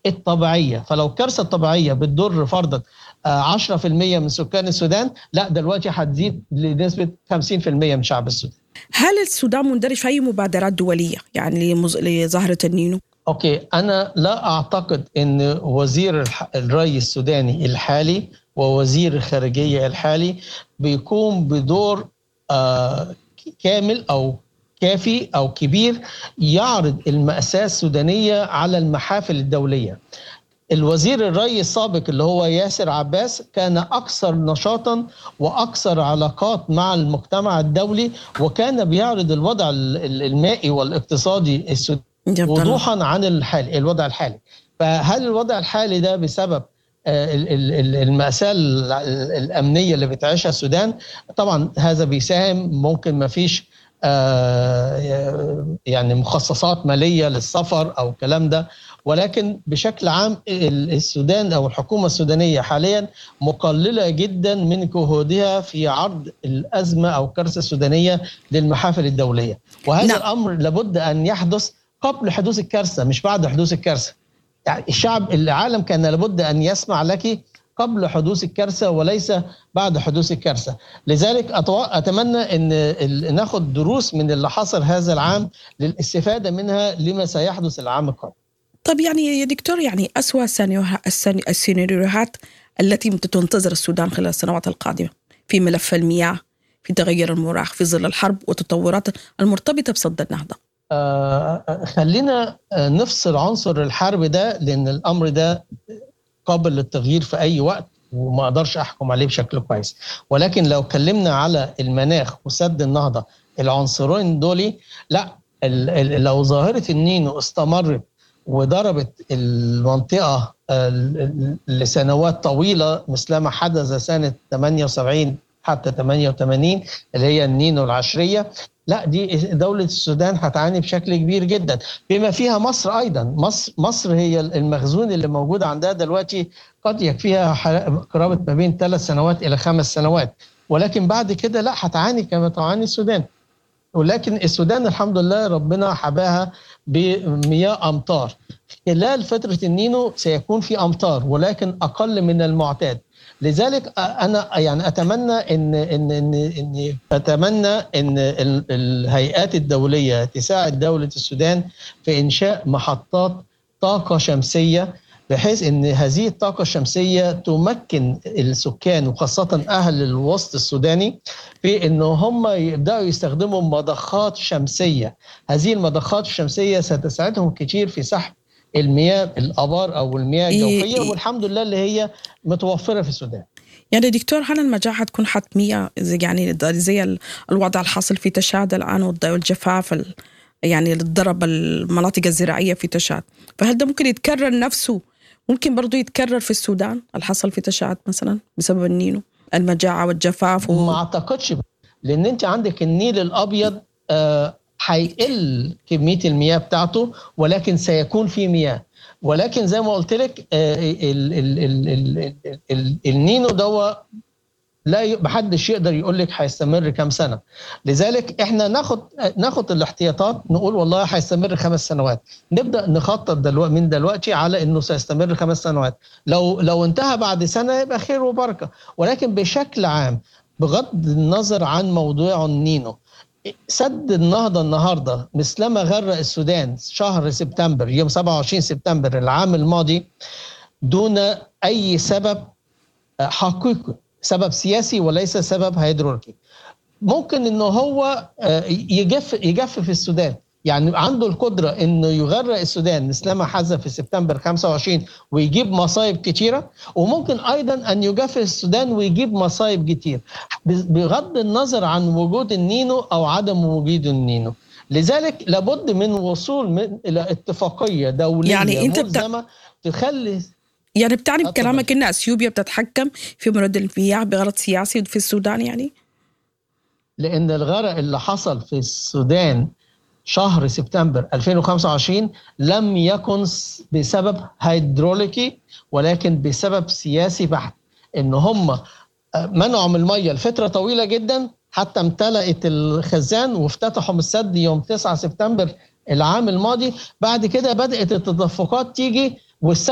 الطبيعيه فلو الكارثه الطبيعيه بتضر فرضا 10% من سكان السودان لا دلوقتي هتزيد لنسبه 50% من شعب السودان هل السودان مندرج في اي مبادرات دوليه يعني لظاهره النينو؟ اوكي انا لا اعتقد ان وزير الري السوداني الحالي ووزير الخارجيه الحالي بيقوم بدور آه كامل او كافي او كبير يعرض الماساه السودانيه على المحافل الدوليه. الوزير الري السابق اللي هو ياسر عباس كان اكثر نشاطا واكثر علاقات مع المجتمع الدولي وكان بيعرض الوضع المائي والاقتصادي السوداني وضوحا عن الحال الوضع الحالي فهل الوضع الحالي ده بسبب المأساة الأمنية اللي بتعيشها السودان طبعا هذا بيساهم ممكن ما فيش يعني مخصصات مالية للسفر أو الكلام ده ولكن بشكل عام السودان أو الحكومة السودانية حاليا مقللة جدا من جهودها في عرض الأزمة أو الكارثة السودانية للمحافل الدولية وهذا نعم. الأمر لابد أن يحدث قبل حدوث الكارثة مش بعد حدوث الكارثة يعني الشعب العالم كان لابد ان يسمع لك قبل حدوث الكارثه وليس بعد حدوث الكارثه لذلك اتمنى ان ناخد دروس من اللي حصل هذا العام للاستفاده منها لما سيحدث العام القادم طب يعني يا دكتور يعني اسوا السيناريوهات التي تنتظر السودان خلال السنوات القادمه في ملف المياه في تغير المناخ في ظل الحرب والتطورات المرتبطه بصد النهضه آه خلينا نفصل عنصر الحرب ده لان الامر ده قابل للتغيير في اي وقت وما اقدرش احكم عليه بشكل كويس ولكن لو اتكلمنا على المناخ وسد النهضه العنصرين دول لا لو ظاهره النينو استمرت وضربت المنطقه لسنوات طويله مثلما حدث سنه 78 حتى 88 اللي هي النينو العشريه لا دي دولة السودان هتعاني بشكل كبير جدا بما فيها مصر أيضا مصر, مصر هي المخزون اللي موجود عندها دلوقتي قد يكفيها قرابة ما بين ثلاث سنوات إلى خمس سنوات ولكن بعد كده لا هتعاني كما تعاني السودان ولكن السودان الحمد لله ربنا حباها بمياه أمطار خلال فترة النينو سيكون في أمطار ولكن أقل من المعتاد لذلك انا يعني اتمنى ان ان ان, إن اتمنى ان الهيئات الدوليه تساعد دوله السودان في انشاء محطات طاقه شمسيه بحيث ان هذه الطاقه الشمسيه تمكن السكان وخاصه اهل الوسط السوداني في ان هم يبداوا يستخدموا مضخات شمسيه هذه المضخات الشمسيه ستساعدهم كتير في سحب المياه الابار او المياه الجوفيه والحمد لله اللي هي متوفره في السودان يعني دكتور هل المجاعة حتكون حتمية يعني زي الوضع الحاصل في تشاد الآن والجفاف يعني اللي ضرب المناطق الزراعية في تشاد فهل ده ممكن يتكرر نفسه ممكن برضو يتكرر في السودان الحصل في تشاد مثلا بسبب النينو المجاعة والجفاف و... ما أعتقدش لأن أنت عندك النيل الأبيض آه هيقل كميه المياه بتاعته ولكن سيكون في مياه ولكن زي ما قلت لك النينو دوا لا محدش يقدر يقول لك هيستمر كام سنه لذلك احنا ناخد ناخد الاحتياطات نقول والله هيستمر خمس سنوات نبدا نخطط دلوقتي من دلوقتي على انه سيستمر خمس سنوات لو لو انتهى بعد سنه يبقى خير وبركه ولكن بشكل عام بغض النظر عن موضوع النينو سد النهضه النهارده مثلما غرق السودان شهر سبتمبر يوم 27 سبتمبر العام الماضي دون اي سبب حقيقي سبب سياسي وليس سبب هيدرولوجي ممكن انه هو يجف يجف في السودان يعني عنده القدرة انه يغرق السودان مثلما حدث في سبتمبر 25 ويجيب مصايب كتيرة وممكن ايضا ان يجفف السودان ويجيب مصايب كتير بغض النظر عن وجود النينو او عدم وجود النينو لذلك لابد من وصول من الى اتفاقية دولية يعني انت ملزمة تخلي يعني بتعني بكلامك ان اثيوبيا بتتحكم في مرد المياه بغرض سياسي في السودان يعني؟ لان الغرق اللي حصل في السودان شهر سبتمبر 2025 لم يكن بسبب هيدروليكي ولكن بسبب سياسي بحت ان هم منعوا من الميه لفتره طويله جدا حتى امتلأت الخزان وافتتحوا السد يوم 9 سبتمبر العام الماضي بعد كده بدأت التدفقات تيجي والسد